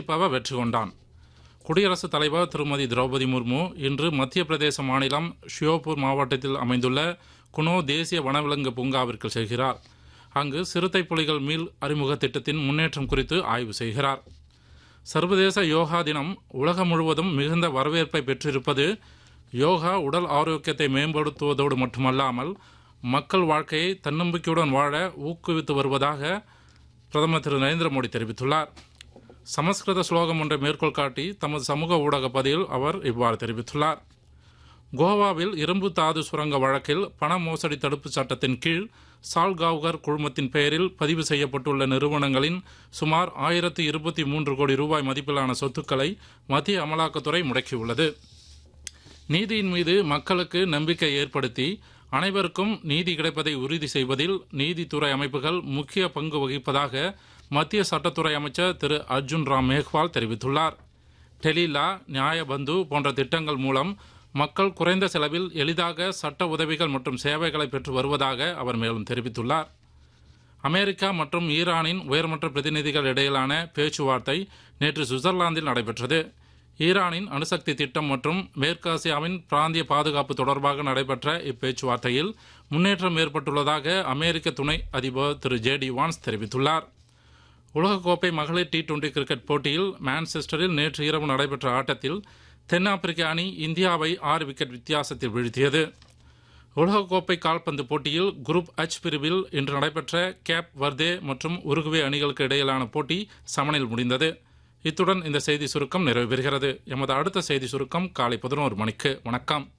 பவ வெற்றி கொண்டான் குடியரசுத் தலைவர் திருமதி திரௌபதி முர்மு இன்று மத்திய பிரதேச மாநிலம் ஷியோபூர் மாவட்டத்தில் அமைந்துள்ள குனோ தேசிய வனவிலங்கு பூங்காவிற்கு செல்கிறார் அங்கு சிறுத்தை புலிகள் மீள் அறிமுக திட்டத்தின் முன்னேற்றம் குறித்து ஆய்வு செய்கிறார் சர்வதேச யோகா தினம் உலகம் முழுவதும் மிகுந்த வரவேற்பை பெற்றிருப்பது யோகா உடல் ஆரோக்கியத்தை மேம்படுத்துவதோடு மட்டுமல்லாமல் மக்கள் வாழ்க்கையை தன்னம்பிக்கையுடன் வாழ ஊக்குவித்து வருவதாக பிரதமர் திரு நரேந்திர மோடி தெரிவித்துள்ளார் சமஸ்கிருத ஸ்லோகம் ஒன்றை மேற்கோள் காட்டி தமது சமூக ஊடக பதிவில் அவர் இவ்வாறு தெரிவித்துள்ளார் கோவாவில் இரும்பு தாது சுரங்க வழக்கில் பண மோசடி தடுப்புச் சட்டத்தின் கீழ் சால்காவ்கர் குழுமத்தின் பெயரில் பதிவு செய்யப்பட்டுள்ள நிறுவனங்களின் சுமார் ஆயிரத்து இருபத்தி மூன்று கோடி ரூபாய் மதிப்பிலான சொத்துக்களை மத்திய அமலாக்கத்துறை முடக்கியுள்ளது நீதியின் மீது மக்களுக்கு நம்பிக்கை ஏற்படுத்தி அனைவருக்கும் நீதி கிடைப்பதை உறுதி செய்வதில் நீதித்துறை அமைப்புகள் முக்கிய பங்கு வகிப்பதாக மத்திய சட்டத்துறை அமைச்சர் திரு அர்ஜுன் ராம் மேக்வால் தெரிவித்துள்ளார் டெலிலா நியாயபந்து போன்ற திட்டங்கள் மூலம் மக்கள் குறைந்த செலவில் எளிதாக சட்ட உதவிகள் மற்றும் சேவைகளை பெற்று வருவதாக அவர் மேலும் தெரிவித்துள்ளார் அமெரிக்கா மற்றும் ஈரானின் உயர்மட்ட பிரதிநிதிகள் இடையிலான பேச்சுவார்த்தை நேற்று சுவிட்சர்லாந்தில் நடைபெற்றது ஈரானின் அணுசக்தி திட்டம் மற்றும் மேற்காசியாவின் பிராந்திய பாதுகாப்பு தொடர்பாக நடைபெற்ற இப்பேச்சுவார்த்தையில் முன்னேற்றம் ஏற்பட்டுள்ளதாக அமெரிக்க துணை அதிபர் திரு ஜே டி வான்ஸ் தெரிவித்துள்ளார் உலகக்கோப்பை மகளிர் டி டுவெண்டி கிரிக்கெட் போட்டியில் மான்செஸ்டரில் நேற்று இரவு நடைபெற்ற ஆட்டத்தில் தென்னாப்பிரிக்க அணி இந்தியாவை ஆறு விக்கெட் வித்தியாசத்தில் வீழ்த்தியது உலகக்கோப்பை கால்பந்து போட்டியில் குரூப் எச் பிரிவில் இன்று நடைபெற்ற கேப் வர்தே மற்றும் உருகுவே அணிகளுக்கு இடையிலான போட்டி சமனில் முடிந்தது இத்துடன் இந்த செய்தி சுருக்கம் நிறைவு பெறுகிறது எமது அடுத்த செய்தி சுருக்கம் காலை பதினோரு மணிக்கு வணக்கம்